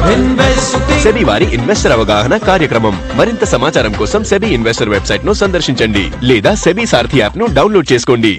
SEBI వారి investor అవగాహన కార్యక్రమం మరింత సమాచారం కోసం సెబీ ఇన్వెస్టర్ వెబ్సైట్ ను సందర్శించండి లేదా సెబీ సారథి యాప్ ను డౌన్లోడ్ చేసుకోండి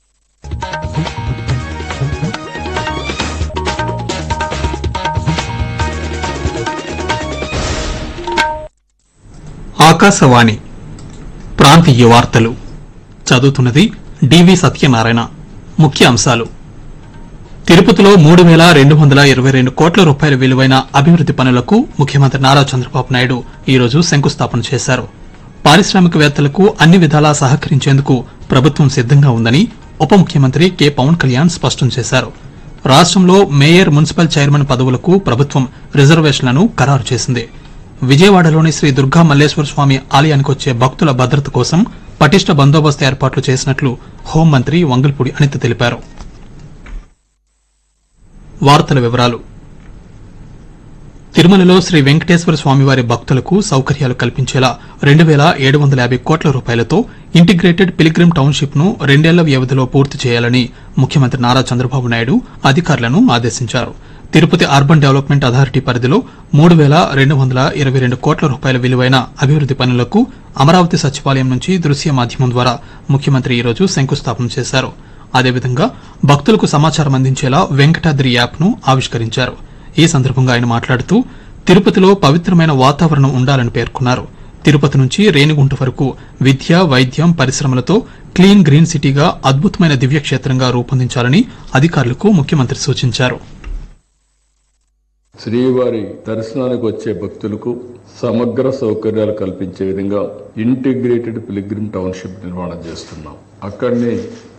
ఆకాశవాణి ప్రాంతీయ వార్తలు చదువుతున్నది డివి సత్యనారాయణ ముఖ్య అంశాలు తిరుపతిలో మూడు వేల రెండు వందల ఇరవై రెండు కోట్ల రూపాయల విలువైన అభివృద్ది పనులకు ముఖ్యమంత్రి నారా చంద్రబాబు నాయుడు ఈరోజు శంకుస్థాపన చేశారు పారిశ్రామికవేత్తలకు అన్ని విధాలా సహకరించేందుకు ప్రభుత్వం సిద్దంగా ఉందని ఉప ముఖ్యమంత్రి కె పవన్ కళ్యాణ్ స్పష్టం చేశారు రాష్ట్రంలో మేయర్ మున్సిపల్ చైర్మన్ పదవులకు ప్రభుత్వం రిజర్వేషన్లను ఖరారు చేసింది విజయవాడలోని శ్రీ దుర్గా మల్లేశ్వర స్వామి ఆలయానికి వచ్చే భక్తుల భద్రత కోసం పటిష్ట బందోబస్తు ఏర్పాట్లు చేసినట్లు హోంమంత్రి వంగల్పూడి అనిత తెలిపారు వార్తల వివరాలు తిరుమలలో శ్రీ వెంకటేశ్వర స్వామివారి భక్తులకు సౌకర్యాలు కల్పించేలా రెండు వేల ఏడు వందల యాభై కోట్ల రూపాయలతో ఇంటిగ్రేటెడ్ పిలిగ్రిమ్ టౌన్షిప్ ను రెండేళ్ల వ్యవధిలో పూర్తి చేయాలని ముఖ్యమంత్రి నారా చంద్రబాబు నాయుడు అధికారులను ఆదేశించారు తిరుపతి అర్బన్ డెవలప్మెంట్ అథారిటీ పరిధిలో మూడు వేల రెండు వందల ఇరవై రెండు కోట్ల రూపాయల విలువైన అభివృద్ది పనులకు అమరావతి సచివాలయం నుంచి దృశ్య మాధ్యమం ద్వారా ముఖ్యమంత్రి ఈరోజు శంకుస్థాపన చేశారు అదేవిధంగా భక్తులకు సమాచారం అందించేలా వెంకటాద్రి యాప్ ను ఆవిష్కరించారు ఈ సందర్భంగా ఆయన మాట్లాడుతూ తిరుపతిలో పవిత్రమైన వాతావరణం ఉండాలని పేర్కొన్నారు తిరుపతి నుంచి రేణిగుంట వరకు విద్య వైద్యం పరిశ్రమలతో క్లీన్ గ్రీన్ సిటీగా అద్భుతమైన దివ్యక్షేత్రంగా రూపొందించాలని అధికారులకు ముఖ్యమంత్రి సూచించారు శ్రీవారి దర్శనానికి వచ్చే భక్తులకు సమగ్ర సౌకర్యాలు కల్పించే విధంగా ఇంటిగ్రేటెడ్ పిలిగ్రిమ్ టౌన్షిప్ నిర్మాణం చేస్తున్నాం అక్కడనే